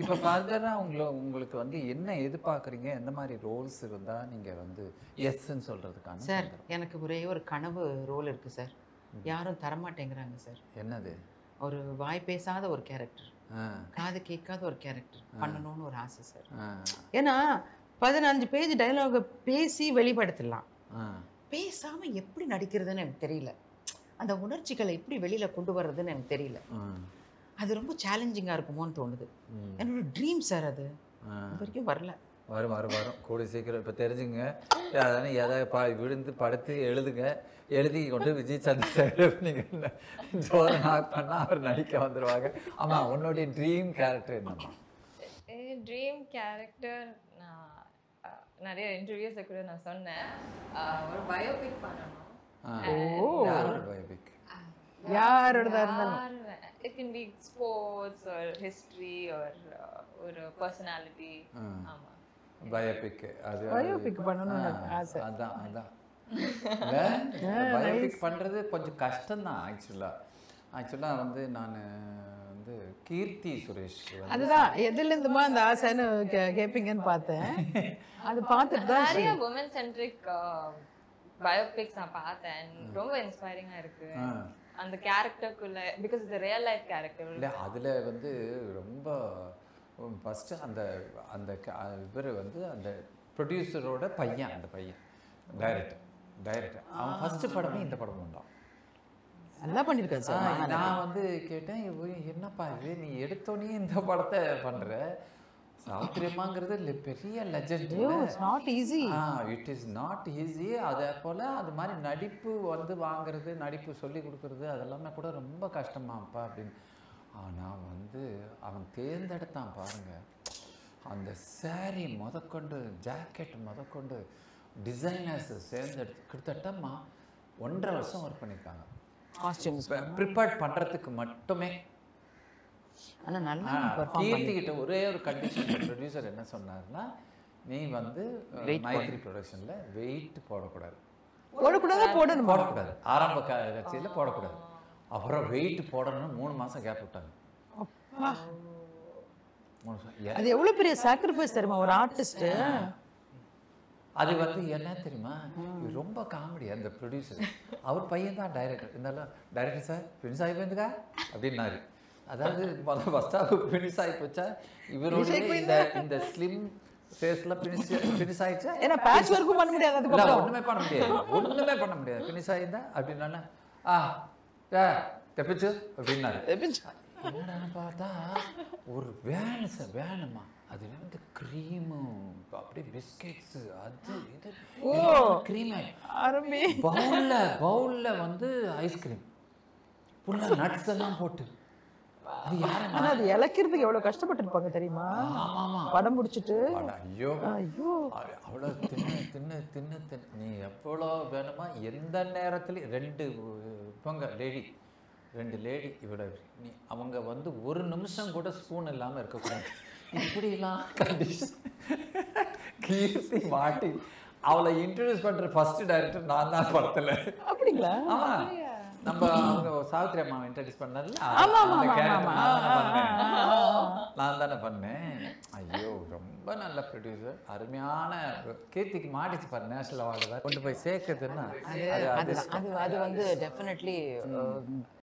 இப்போ ஃபர்தராக உங்களை உங்களுக்கு வந்து என்ன எதிர்பார்க்குறீங்க எந்த மாதிரி ரோல்ஸ் இருந்தால் நீங்கள் வந்து எஸ்ன்னு சொல்கிறதுக்கான சார் எனக்கு ஒரே ஒரு கனவு ரோல் இருக்கு சார் யாரும் தரமாட்டேங்கிறாங்க சார் என்னது ஒரு வாய் பேசாத ஒரு கேரக்டர் ஆ காது கேட்காத ஒரு கேரக்டர் பண்ணணும்னு ஒரு ஆசை சார் ஆ ஏன்னா பதினஞ்சு பேஜ் டைலாக பேசி வெளிப்படுத்திடலாம் ஆ பேசாம எப்படி நடிக்கிறதுன்னு எனக்கு தெரியல அந்த உணர்ச்சிகளை எப்படி வெளியில கொண்டு வர்றதுன்னு எனக்கு தெரியல ஆ அது ரொம்ப சேலஞ்சிங்கா இருக்குமோன்னு தோணுது ம். என்னோட ட்ரீம் சார் அது ஆ இது வரைக்கும் வரல வரும் வரும் வரும் கூடிய சீக்கிரம் இப்போ தெரிஞ்சுங்க அதானே எதை பா விழுந்து படுத்து எழுதுங்க எழுதி கொண்டு விஜய் சந்திர நீங்கள் ஜோரம் நாக் பண்ணால் அவர் நடிக்க வந்துடுவாங்க ஆமாம் உன்னுடைய ட்ரீம் கேரக்டர் என்னம்மா ட்ரீம் கேரக்டர் நான் அஹ், நிறைய இன்டர்வியூஸை கூட நான் சொன்னேன் அஹ், ஒரு பயோபிக் பண்ணணும் யாரோட பயோபிக் யாரோடதா இருந்தாலும் இட் கேன் பி ஸ்போர்ட்ஸ் ஒரு ஹிஸ்ட்ரி ஒரு ஒரு பர்சனாலிட்டி ஆமா பயோபிக் அது Biopic பண்ணணும்னு ஆ, எனக்கு ஆசை. அதான் அதான் பயோபிக் பண்ணுறது கொஞ்சம் கஷ்டம்தான் ஆக்சுவலாக ஆக்சுவலாக வந்து நான் வந்து கீர்த்தி சுரேஷ் வந்து அதுதான் எதுல இருந்துமா அந்த ஆசைன்னு கே- கேட்பீங்கன்னு பார்த்தேன் அது பார்த்துட்டு தான் நிறைய உமன் சென்ட்ரிக் பயோபிக்ஸ் நான் பார்த்தேன் ரொம்ப இன்ஸ்பைரிங்கா இருக்கு ஆ. அந்த கேரக்டருக்குள்ள பிகாஸ் இது ரியல் லைஃப் கேரக்டர் இல்லை அதில் வந்து ரொம்ப ஃபஸ்ட்டு அந்த அந்த இவர் வந்து அந்த ப்ரொடியூசரோட பையன் அந்த பையன் டைரக்டர் டைரக்டர் அவன் ஃபஸ்ட்டு படமே இந்த படம் உண்டான் நல்லா பண்ணிருக்காரு சார் நான் வந்து கேட்டேன் இவ- என்னப்பா இது நீ எடுத்தோடனே இந்த படத்தை பண்ற சாத்திரியமாங்கிறது லெ- பெரிய legend it's not easy ah it is not easy அதே போல் அது மாதிரி நடிப்பு வந்து வாங்குறது நடிப்பு சொல்லி கொடுக்கறது அதெல்லாமே கூட ரொம்ப கஷ்டமாப்பா அப்படின்னு ஆனால் வந்து அவன் தேர்ந்தெடுத்தான் பாருங்க அந்த saree முதற்கொண்டு ஜாக்கெட் முதற்கொண்டு டிசைனர்ஸ் சேர்ந்தெடுத்து கிட்டத்தட்டமா ஒன்றரை வருஷம் ஒர்க் பண்ணியிருக்காங்க காஸ்டியூம்ஸ் ப்ரிப்பேர்ட் பண்ணுறதுக்கு மட்டுமே ஆனா நல்லா ஆ, பெர்ஃபார்ம் கீர்த்தி கிட்ட ஒரே ஒரு கண்டிஷன் ப்ரொடியூசர் என்ன சொன்னார்னா நீ வந்து அஹ், மைத்ரி ப்ரொடக்ஷன்ல வெயிட் போடக்கூடாது போடக்கூடாது போடணும் போடக்கூடாது ஆரம்ப க- கட்சியில போடக்கூடாது அப்புறம் வெயிட் போடணும்னு மூணு மாசம் கேப் விட்டாங்க அப்பா மூணு மாசம். ஏன்? அது எவ்வளவு பெரிய சாக்ரிஃபைஸ் தெரியுமா ஒரு ஆர்டிஸ்ட் அது வந்து என்ன தெரியுமா இது ரொம்ப காமெடி அந்த ப்ரொடியூசர் அவர் பையன் தான் டைரக்டர் இருந்தாலும் டைரக்டர் சார் ஃபினிஷ் ஆகி போயிருந்துக்கா அப்படின்னாரு அதாவது முதல்ல ஃபர்ஸ்ட் ஹாஃப் ஃபினிஷ் ஆகி போச்சா இவருடைய இந்த இந்த ஸ்லிம் ஃபேஸில் ஃபினிஷ் ஃபினிஷ் ஆயிடுச்சா ஏன்னா பேட்ச் ஒர்க்கும் பண்ண முடியாது இல்ல அதுக்கப்புறம் ஒண்ணுமே பண்ண முடியாது ஒண்ணுமே பண்ண முடியாது ஃபினிஷ் ஆயிருந்தா அப்படின்னா ஆ ஏ தெப்பிச்சு அப்படின்னாரு என்னடான்னு பார்த்தா ஒரு வேன் சார் வேனுமா அதுல வந்து க்ரீமு அப்படியே பிஸ்கெட்ஸ் அது இது க்ரீம் ஆரம்பி பவுல்ல பவுல்ல வந்து ஐஸ்கிரீம் ஃபுல்லா நட்ஸ் எல்லாம் போட்டு அது யாரும் ஆனா அது இழக்கிறதுக்கு எவ்வளவு கஷ்டப்பட்டிருப்பாங்க தெரியுமா ஆமா ஆமா படம் முடிச்சிட்டு அட, ஐயோ ஐயோ அது அவ்வளோ தின்னு தின்னு தின்னு தின்னு நீ எவ்வளோ வேணுமா எந்த நேரத்துலையும் ரெண்டு இவங்க லேடி ரெண்டு லேடி இவ்வளோ நீ அவங்க வந்து ஒரு நிமிஷம் கூட ஸ்பூன் இல்லாமல் இருக்கக்கூடாது இப்படிலாம் கண்டிஷன் கீர்த்தி மாட்டி அவளை இன்ட்ரடியூஸ் பண்ணுற ஃபர்ஸ்ட் டைரக்டர் நான் தான் படத்தில் அப்படிங்களா ஆமா நம்ம அவங்க சாவித்ரி அம்மா இன்ட்ரடியூஸ் பண்ணல ஆமா, ஆமா, அந்த ஆமா, character ஆமா. நான் தானே பண்ணேன் நான் தானே பண்ணேன் ஐயோ ரொம்ப நல்ல ப்ரொடியூசர் அருமையான கீர்த்திக்கு மாட்டிச்சு பாரு நேஷனல் அவார்டு கொண்டு போய் சேர்க்குதுன்னா அது அது அதிர்ஷ்டம். அது அது வந்து டெஃபினெட்லி